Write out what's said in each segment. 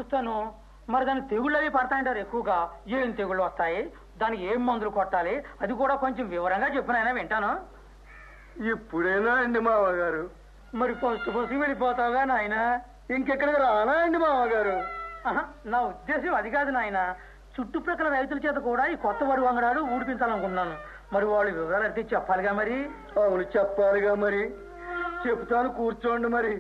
ఊడుస్తాను మరి దానికి తెగుళ్ళు అవి పడతాయంటారు ఎక్కువగా ఏం తెగుళ్ళు వస్తాయి దానికి ఏం మందులు కొట్టాలి అది కూడా కొంచెం వివరంగా చెప్పినైనా వింటాను ఇప్పుడేనా అండి మామగారు మరి ఫస్ట్ ఫస్ట్ వెళ్ళిపోతావుగా నాయన ఇంకెక్కడికి రానా అండి మామగారు నా ఉద్దేశం అది కాదు నాయన చుట్టుప్రక్కల రైతుల చేత కూడా ఈ కొత్త వరి వంగడాలు ఊడిపించాలనుకుంటున్నాను మరి వాళ్ళు వివరాలు అడిగితే చెప్పాలిగా మరి అవును చెప్పాలిగా మరి చెప్తాను కూర్చోండి మరి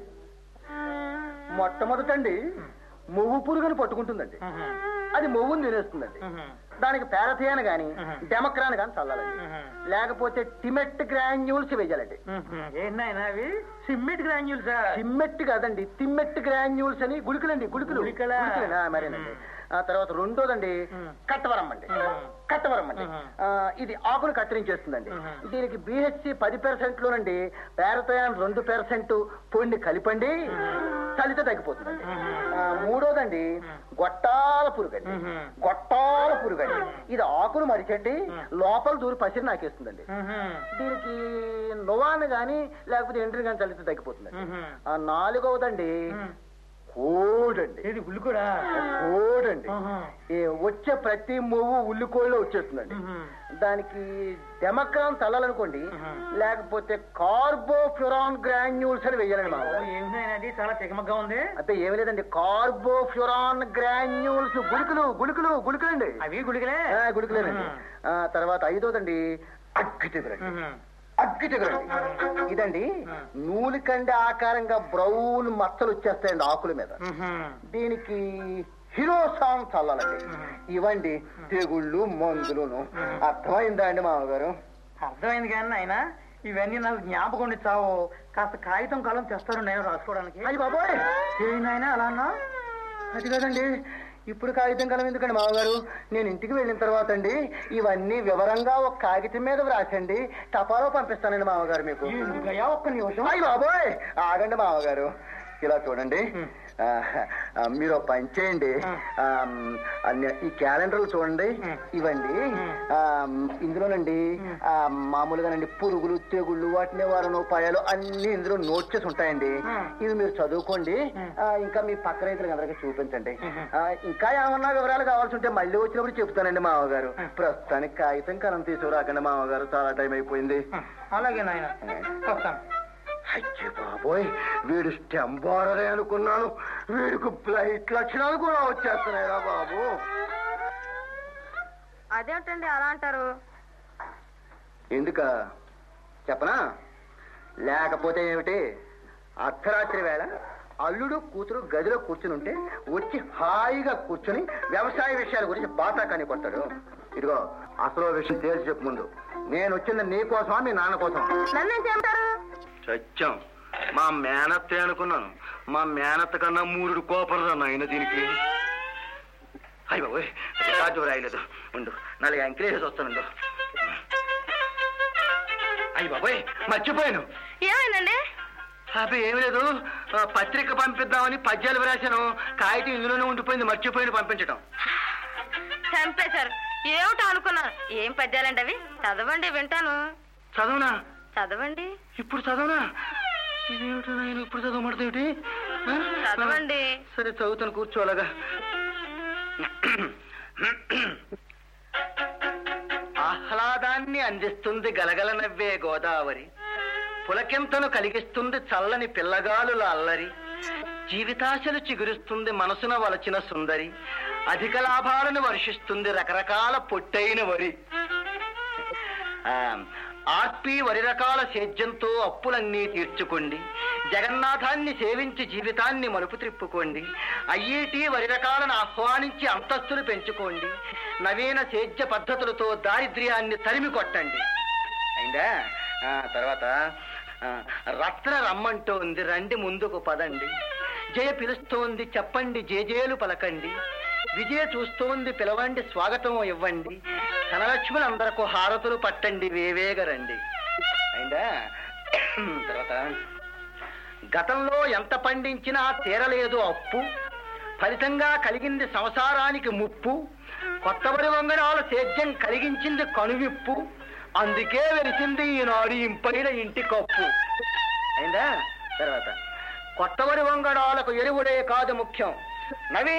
మొట్టమొదటండి మొవ్వు పురుగుని పట్టుకుంటుందండి ఉహు, అది మొవ్వుని తినేస్తుందండి ఉహు, దానికి పారథియాన్ గాని మ్మ్. డెమక్రాన్ గాని చల్లాలండి ఉహు, లేకపోతే టిమెట్ గ్రాన్యూల్స్ వేయాలండి ఉహు. ఏంటి నాయన అవి సిమ్మిట్ గ్రాన్యూల్సా తిమ్మెట్ కాదండి తిమ్మెట్ గ్రాన్యూల్స్ అని గుళికలండి గుళికలు గుళికలా? గుళికలేనా? మరేనండి ఆ తర్వాత రెండోదండి మ్మ్. కట్టవరం అండి మ్మ్. కట్టవరం అండి మ్మ్. ఆ, ఇది ఆకును కత్తిరించేస్తుందండి మ్మ్. దీనికి బిహెచ్సి పది పర్సెంట్ లోనండి పారతయాన్ రెండు పర్సెంట్ పొడిని కలిపండి చలితో తగ్గిపోతుందండి మ్మ్. ఆ, మూడోదండి గొట్టాల పురుగండి మ్మ్. గొట్టాల పురుగండి ఇది ఆకును మరిచండి మ్మ్. లోపల దూరి పసిరి నాకేస్తుందండి ఉహు, దీనికి నొవాన్ గాని లేకపోతే ఎండ్రి గాని చలితో తగ్గిపోతుందండి ఉహు. ఆ నాలుగవదండి ఉమ్. కోడండి ఏది ఉల్లి కూడా కోడండి ఆహా. ఈ వచ్చే ప్రతి మూవు ఉల్లికోళ్ళు వచ్చేస్తుందండి ఉహు. దానికి డెమక్రాన్ చల్లాలనుకోండి ఉహు. లేకపోతే కార్బోఫ్యూరాన్ గ్రాన్యూల్స్ అని వెయ్యాలండి మా ఓ, ఏమిటి నాయన అది చాలా తికమగ్గా ఉంది అంటే ఏమి లేదండి కార్బోఫ్యూరాన్ గ్రాన్యూల్స్ గుళికలు గుళికలు గుళికలండి అవి గుడికలే ఆ, గుళికలేనండి ఉహు. ఆ, తర్వాత ఐదోదండి అగ్గి తెగులండి ఉహు. అగ్గి తెగులండి ఇదండి ఉహు. నూలికండి ఆకారంగా బ్రౌన్ మచ్చలు వచ్చేస్తాయండి ఆకుల మీద ఉహు. దీనికి హిరోసాన్ చల్లాలండి ఉహు. ఇవ్వండి తెగుళ్ళు మందులును ఉహు. అర్థమైందా అండి మామగారు అర్థమైంది కానీ నాయన ఇవన్నీ నాకు జ్ఞాపకం ఉండి చావు కాస్త కాగితం కలం తెస్తారు నేను రాసుకోవడానికి అయ్యి బాబోయ్ ఏం నాయన అలా అన్నా అది కదండి ఇప్పుడు కాగితం కలం ఎందుకండి మామగారు నేను ఇంటికి వెళ్ళిన తర్వాత అండి ఇవన్నీ వివరంగా ఒక కాగితం మీద వ్రాసండి టపాలో పంపిస్తానండి మామగారు మీకు ఎందుకయ్యా ఒక్క నిమిషం అయ్యి బాబోయ్ ఆగండి మామగారు ఇలా చూడండి ఉం. ఆ, ఆ, మీరు ఒక పని చేయండి ఉం. ఆ, అన్ని- ఈ క్యాలెండర్లు చూడండి ఉం. ఇవ్వండి ఉం. ఆ, ఇందులోనండి ఉం. ఆ, మామూలుగానండి పురుగులు తెగుళ్ళు వాటి నివారణ ఉపాయాలు అన్ని ఇందులో నోట్ చేసి ఉంటాయండి ఉం. ఇవి మీరు చదువుకోండి ఉం. ఆ, ఇంకా మీ పక్క రైతులకు అందరికీ చూపించండి ఉహు. ఆ, ఇంకా ఏమన్నా వివరాలు కావాల్సి ఉంటే మళ్ళీ వచ్చినప్పుడు చెప్తానండి మామగారు ఉం. ప్రస్తుతానికి కాగితం కలం తీసుకురాకండి మామగారు చాలా టైం అయిపోయింది అలాగే నాయన వస్తాను అయ్యే బాబోయ్ వీడు స్టెంబారరే అనుకున్నాను వీడికి ఫ్లైట్ లక్షణాలు కూడా వచ్చేస్తున్నాయిరా బాబు అదేంటండి అలా అంటారు ఎందుక చెప్పనా లేకపోతే ఏమిటి అర్ధరాత్రి వేళ అల్లుడు కూతురు గదిలో కూర్చుని ఉంటే వచ్చి హాయిగా కూర్చుని వ్యవసాయ విషయాల గురించి బాతా కానీ కొట్టాడు ఇదిగో అసలు విషయం తేల్చి చెప్పు ముందు నేను వచ్చింది నీ కోసమా మీ నాన్న కోసం నన్ను ఏం చేయమంటారు సత్యం మా మేనత్తే అనుకున్నాను మా మేనత్త కన్నా మూడు కోపరదా నాయన దీనికి అయ్య బాబోయ్ రాజు రాయలేదు ఉండు నాలుగు ఎంకరేజ్ వస్తానుండు అయ్య బాబోయ్ మర్చిపోయాను ఏమైందండి అబ్బే ఏమి లేదు ఆ, పత్రిక పంపిద్దామని పద్యాలు వ్రాశాను కాగితం ఇందులోనే ఉండిపోయింది మర్చిపోయింది పంపించటం చంపేశారు ఏమిటో అనుకున్నాను ఏం పద్యాలండి అవి చదవండి వింటాను చదవనా చదవండి ఇప్పుడు చదవనా ఇదేమిటి నాయన ఇప్పుడు చదవమంటది చదవండి సరే చదువుతాను కూర్చోలాగా ఆహ్లాదాన్ని అందిస్తుంది గలగల నవ్వే గోదావరి పులకింతను కలిగిస్తుంది చల్లని పిల్లగాలుల అల్లరి జీవితాశలు చిగురుస్తుంది మనసున వలచిన సుందరి అధిక లాభాలను వర్షిస్తుంది రకరకాల పొట్టైన వరి ఆ, ఆర్పి వరి రకాల సేద్యంతో అప్పులన్నీ తీర్చుకోండి జగన్నాథాన్ని సేవించి జీవితాన్ని మలుపు త్రిప్పుకోండి ఐఐటి వరి రకాలను ఆహ్వానించి అంతస్తులు పెంచుకోండి నవీన సేద్య పద్ధతులతో దారిద్ర్యాన్ని తరిమి కొట్టండి అయిందా ఆ, తర్వాత ఆ, రత్న రమ్మంటోంది రండి ముందుకు పదండి జయ పిలుస్తోంది చెప్పండి జేజేలు పలకండి విజయ చూస్తోంది పిలవండి స్వాగతం ఇవ్వండి ధనలక్ష్ములందరకు హారతులు పట్టండి వేవేగరండి అయిందా తర్వాత గతంలో ఎంత పండించినా తీరలేదు అప్పు ఫలితంగా కలిగింది సంసారానికి ముప్పు కొత్తబడి వంగడాల సేద్యం కలిగించింది కనువిప్పు అందుకే వెలిసింది ఈనాడు ఇంపైన ఇంటి కప్పు అయిందా తర్వాత కొత్తవరి వంగడాలకు ఎరువుడే కాదు ముఖ్యం నవీన